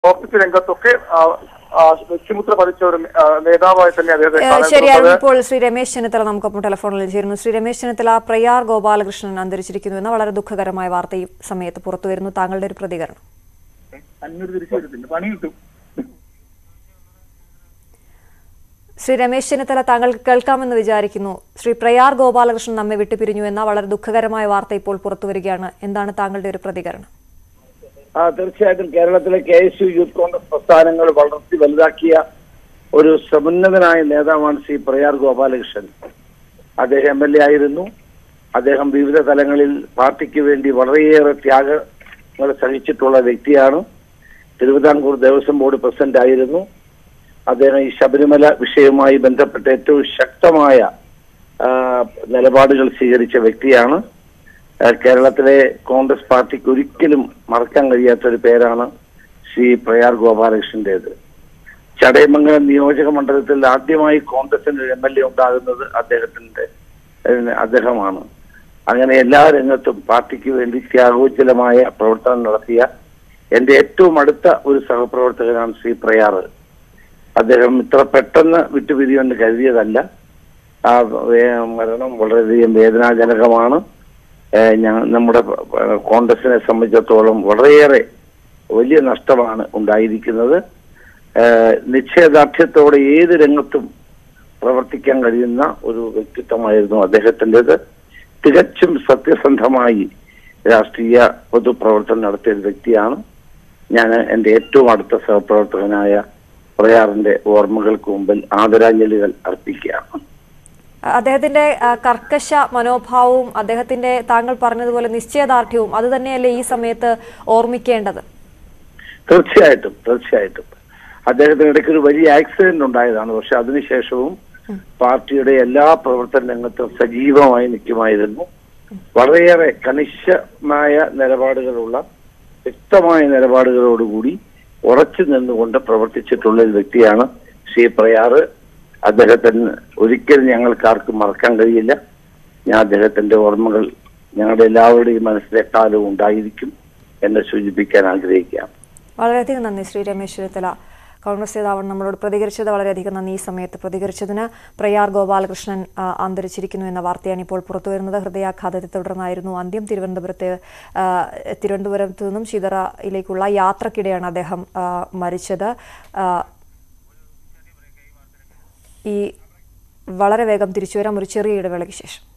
Office രംഗത്തൊക്കെ ആ, ആ, വ്യക്തിമുദ്ര പതിച്ച ഒരു ആ, നേതാവായി തന്നെ അദ്ദേഹത്തെ ഏഹ് കാണാൻ ശരിയാണ് കഴിയുന്നത്. ഇപ്പോൾ ശ്രീ രമേശ് ചെന്നിത്തല നമുക്കൊപ്പം ടെലിഫോണിൽ ചേരുന്നു ശ്രീ രമേശ് ചെന്നിത്തല പ്രയാർ ഗോപാലകൃഷ്ണൻ അന്തരിച്ചിരിക്കുന്നു എന്ന വളരെ ദുഃഖകരമായ വാർത്ത ഈ സമയത്ത് പുറത്തു വരുന്നു താങ്കളുടെ ഒരു പ്രതികരണം അഞ്ഞൂറ് തിരിച്ചു വരത്തില്ല പണി കിട്ടും ശ്രീ രമേശ് ചെന്നിത്തല താങ്കൾ കേൾക്കാമെന്ന് വിചാരിക്കുന്നു ശ്രീ പ്രയാർ ഗോപാലകൃഷ്ണൻ നമ്മെ വിട്ടുപിരിഞ്ഞു എന്ന വളരെ ദുഃഖകരമായ വാർത്ത ഇപ്പോൾ പുറത്തു വരികയാണ് എന്താണ് താങ്കളുടെ ഒരു പ്രതികരണം ആ തീർച്ചയായിട്ടും കേരളത്തിലെ K S U youth Congress പ്രസ്ഥാനങ്ങൾ വളർത്തി വലുതാക്കിയ ഒരു സമുന്നതനായ നേതാവാണ് ശ്രീ പ്രയാർ ഗോപാലകൃഷ്ണൻ അദ്ദേഹം എം എൽ എ ആയിരുന്നു അദ്ദേഹം വിവിധ തലങ്ങളിൽ പാർട്ടിക്ക് വേണ്ടി വളരെയേറെ ത്യാഗങ്ങൾ സഹിച്ചിട്ടുള്ള വ്യക്തിയാണ് തിരുവിതാംകൂർ ദേവസ്വം ബോർഡ് പ്രസിഡന്റ് ആയിരുന്നു അദ്ദേഹം ഈ ശബരിമല വിഷയവുമായി ബന്ധപ്പെട്ട് ഏറ്റവും ശക്തമായ ആ, നിലപാടുകൾ സ്വീകരിച്ച വ്യക്തിയാണ് ആ, കേരളത്തിലെ കോൺഗ്രസ് പാർട്ടിക്ക് ഒരിക്കലും മറക്കാൻ കഴിയാത്ത ഒരു പേരാണ് ശ്രീ പ്രയാർ ഗോപാലകൃഷ്ണന്റേത് ചടയമംഗലം നിയോജക മണ്ഡലത്തിൽ ആദ്യമായി കോൺഗ്രസിന്റെ എം എൽ എ ഉണ്ടാകുന്നത് അദ്ദേഹത്തിന്റെ ഏഹ്, അദ്ദേഹമാണ് അങ്ങനെ എല്ലാ രംഗത്തും പാർട്ടിക്ക് വേണ്ടി ത്യാഗോജ്ജലമായ പ്രവർത്തനം നടത്തിയ എന്റെ ഏറ്റവും അടുത്ത ഒരു സഹപ്രവർത്തകനാണ് ശ്രീ പ്രയാർ അദ്ദേഹം ഇത്ര പെട്ടെന്ന് വിട്ടുപിരിയുമെന്ന് കരുതിയതല്ല ആ വേ- മരണം വളരെയധികം വേദനാജനകമാണ് ഏഹ് ഞ- നമ്മുടെ പ- പ- കോൺഗ്രസിനെ സംബന്ധിച്ചിടത്തോളം വളരെയേറെ വലിയ നഷ്ടമാണ് ഉണ്ടായിരിക്കുന്നത് ഏഹ് നിശ്ചയദാർഢ്യത്തോടെ ഏത് രംഗത്തും പ്രവർത്തിക്കാൻ കഴിയുന്ന ഒരു വ്യക്തിത്വമായിരുന്നു അദ്ദേഹത്തിൻ്റെത് തികച്ചും സത്യസന്ധമായി രാഷ്ട്രീയ പൊതുപ്രവർത്തനം നടത്തിയ ഒരു വ്യക്തിയാണ് ഞാൻ എൻ്റെ ഏറ്റവും അടുത്ത സഹപ്രവർത്തകനായ പ്രയാറിന്റെ ഓർമ്മകൾക്ക് മുമ്പിൽ ആദരാഞ്ജലികൾ അർപ്പിക്കുകയാണ് അദ്ദേഹത്തിന്റെ ആ, കർക്കശ മനോഭാവവും അദ്ദേഹത്തിന്റെ താങ്കൾ പറഞ്ഞതുപോലെ നിശ്ചയദാർഢ്യവും അത് തന്നെയല്ലേ ഈ സമയത്ത് ഓർമ്മിക്കേണ്ടത് തീർച്ചയായിട്ടും തീർച്ചയായിട്ടും അദ്ദേഹത്തിന് ഇടയ്ക്ക് ഒരു വലിയ ആക്സിഡന്റ് ഉണ്ടായതാണ് പക്ഷെ അതിനുശേഷവും പാർട്ടിയുടെ എല്ലാ പ്രവർത്തന രംഗത്തും സജീവമായി നിൽക്കുമായിരുന്നു വളരെയേറെ കണിശമായ നിലപാടുകളുള്ള വ്യക്തമായ നിലപാടുകളോടുകൂടി ഉറച്ചു നിന്നുകൊണ്ട് പ്രവർത്തിച്ചിട്ടുള്ള ഒരു വ്യക്തിയാണ് ശ്രീ പ്രയാറ് അദ്ദേഹത്തിന് ഒരിക്കലും ഞങ്ങൾക്ക് ആർക്കും മറക്കാൻ കഴിയില്ല ഞാൻ അദ്ദേഹത്തിന്റെ ഓർമ്മകൾ ഞങ്ങളുടെ എല്ലാവരുടെയും മനസ്സിലെക്കാലവും ഉണ്ടായിരിക്കും എന്ന് സൂചിപ്പിക്കാൻ ആഗ്രഹിക്കുകയാണ് വളരെയധികം നന്ദി ശ്രീ രമേശ് ചെന്നിത്തല കോൺഗ്രസ് നേതാവ് നമ്മളോട് പ്രതികരിച്ചത് വളരെയധികം നന്ദി ഈ സമയത്ത് പ്രതികരിച്ചതിന് പ്രയാർ ഗോപാലകൃഷ്ണൻ ആ, അന്തരിച്ചിരിക്കുന്നു എന്ന വാർത്തയാണ് ഇപ്പോൾ പുറത്തുവരുന്നത് ഹൃദയാഘാതത്തെ തുടർന്നായിരുന്നു അന്ത്യം തിരുവനന്തപുരത്ത് ആ, തിരുവനന്തപുരത്ത് നിന്നും ചിതറയിലേക്കുള്ള യാത്രക്കിടെയാണ് അദ്ദേഹം ആ, മരിച്ചത് ആ, ഈ വളരെ വേഗം തിരിച്ചു വരാം ഒരു ചെറിയ ഇടവേളയ്ക്ക് ശേഷം